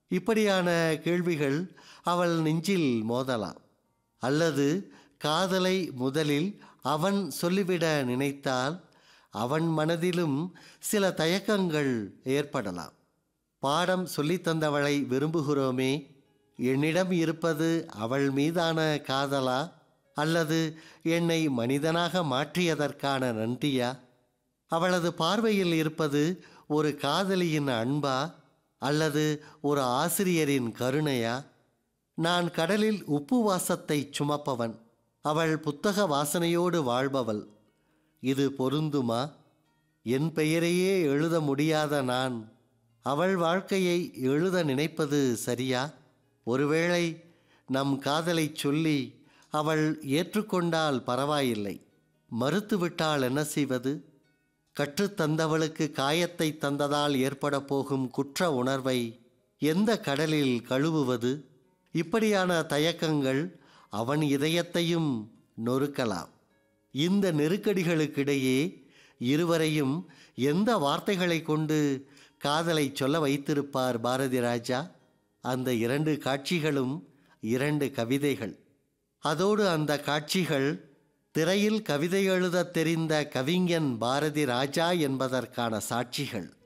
இப்படியான கேள்விகள் அவள் நெஞ்சில் மோதலாம் அல்லது காதலை முதலில் அவன் சொல்லிவிட நினைத்தால் அவன் மனதிலும் சில தயக்கங்கள் ஏற்படலாம் பாடம் சொல்லித்தந்தவளை விரும்புகிறோமே என்னிடம் இருப்பது அவள் மீதான காதலா அல்லது என்னை மனிதனாக மாற்றியதற்கான நன்றியா அவளது பார்வையில் இருப்பது ஒரு காதலியின் அன்பா அல்லது ஒரு ஆசிரியரின் கருணையா நான் கடலில் உப்பு வாசத்தை சுமப்பவன் அவள் புத்தக வாசனையோடு வாழ்பவள் இது பொருந்துமா என் பெயரையே எழுத முடியாத நான் அவள் வாழ்க்கையை எழுத நினைப்பது சரியா ஒருவேளை நம் காதலைச் சொல்லி அவள் ஏற்றுக்கொண்டால் பரவாயில்லை மறுத்துவிட்டால் என்ன செய்வது கற்றுத்தந்தவளுக்கு காயத்தை தந்ததால் ஏற்பட போகும் குற்ற உணர்வை எந்த கடலில் கழுவுவது இப்படியான தயக்கங்கள் அவன் இதயத்தையும் நொறுக்கலாம் இந்த நெருக்கடிகளுக்கிடையே இருவரையும் எந்த வார்த்தைகளை கொண்டு காதலை சொல்ல வைத்திருப்பார் பாரதி ராஜா அந்த இரண்டு காட்சிகளும் இரண்டு கவிதைகள் அதோடு அந்த காட்சிகள் திரையில் கவிதை எழுதத் தெரிந்த கவிஞன் பாரதி ராஜா என்பதற்கான சாட்சிகள்